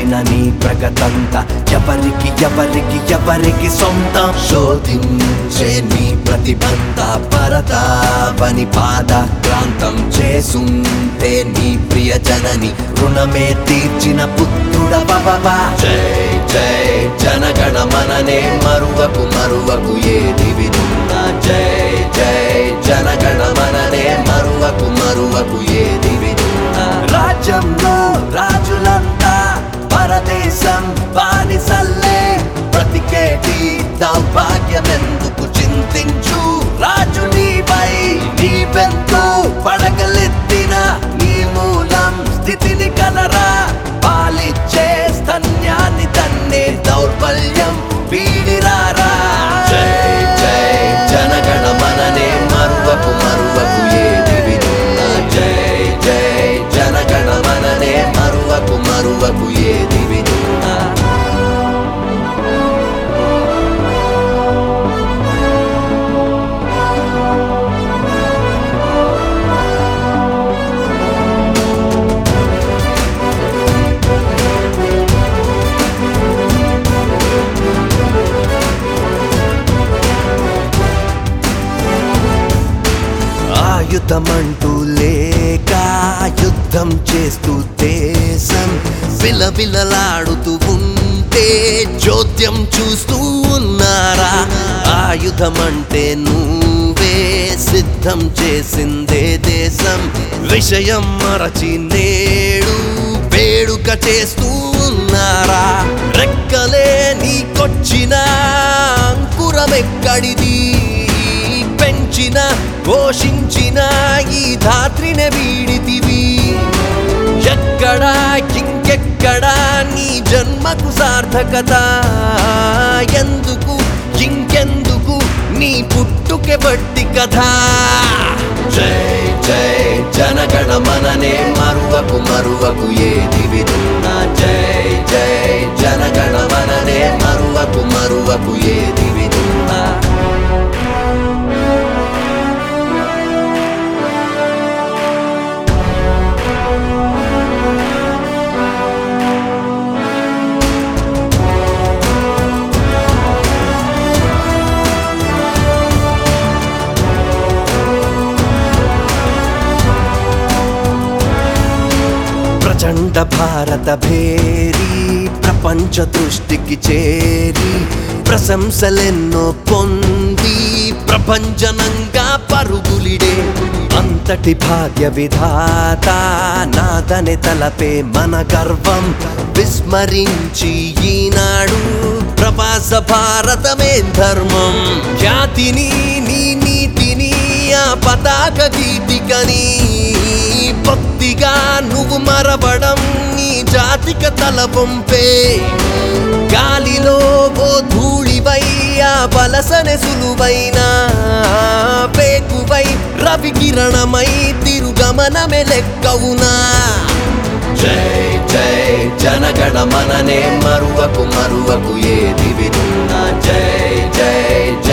తెచ్చిన నీ ప్రగతంతా ఎవరికి ఎవరికి ఎవరికి సొంతం శోధించే నీ ప్రతిభంతా పరతావని పాద క్రాంతం చేసుంటే నీ ప్రియ జనని రుణమే తీర్చిన పుత్రుడ బాబా జై జై జనగణ మననే మరువకు మరువకు ఏది వినున్నా జై జై జనగణ మననే మరువకు మరువకు ఏది వినున్నా రాజ్యంలో రాజులంతా పరదేశం బానిసల్లే బ్రతికేటి దౌర్భాగ్యమెందుకు చింతించు రాజు నీపై నీవెంతో పడగలెత్తిన నీ మూలం స్థితిని కలరా పాలిచ్చే స్తన్యాన్ని తన్నే దౌర్బల్యం వీడిరారా జై జై జనగణ మననే మరువకు మరువకు ఏది వినున్నా జై జై జనగణ మననే మరువకు మరువకు ఏది వినున్నా ఆయుధమంటూ లేక యుద్ధం చేస్తూ దేశం విలవిలలాడుతూ ఉంటే చోద్యం చూస్తూ ఉన్నారా ఆయుధమంటే నువ్వే సిద్ధం చేసిందే దేశం విషయం మరచి నేడు వేడుక చేస్తూ ఉన్నారా రెక్కలే నీకొచ్చిన అంకురమెక్కడిది పెంచిన పోషించిన ఈ ధాత్రిని వీడితివి ఎక్కడా ఇంకెక్కడా నీ జన్మకు సార్థకత ఎందుకు ఇంకెందుకు నీ పుట్టుకే బట్టి కథ జై జై జనగణ మననే మరువకు మరువకు ఏది వినున్నా జై జై జనగణ మననే మరువకు మరువకు ఏది వినున్నా ప్రచండ భారత భేరి ప్రపంచ దృష్టికి చేరి ప్రశంసలెన్నో పొంది ప్రపంచనంగా పరుగులిడే అంతటి భాగ్య విధాత నాదనే తలపే మన గర్వం విస్మరించి ఈనాడు ప్రవాస భారతమే ధర్మం ఖ్యాతిని నీ నీతిని ఆ పతాక గీతికని భక్తిగా నువ్వు మరవడం నీ జాతిక తల పంపే గాలిలో ఓ ధూళివై ఆ బలసన సులువైన పేకువై రవి కిరణమై తిరుగమనమే లెక్కవునా జై జై జనగణ మననే మరువకు మరువకు ఏది వినున్నా జై జై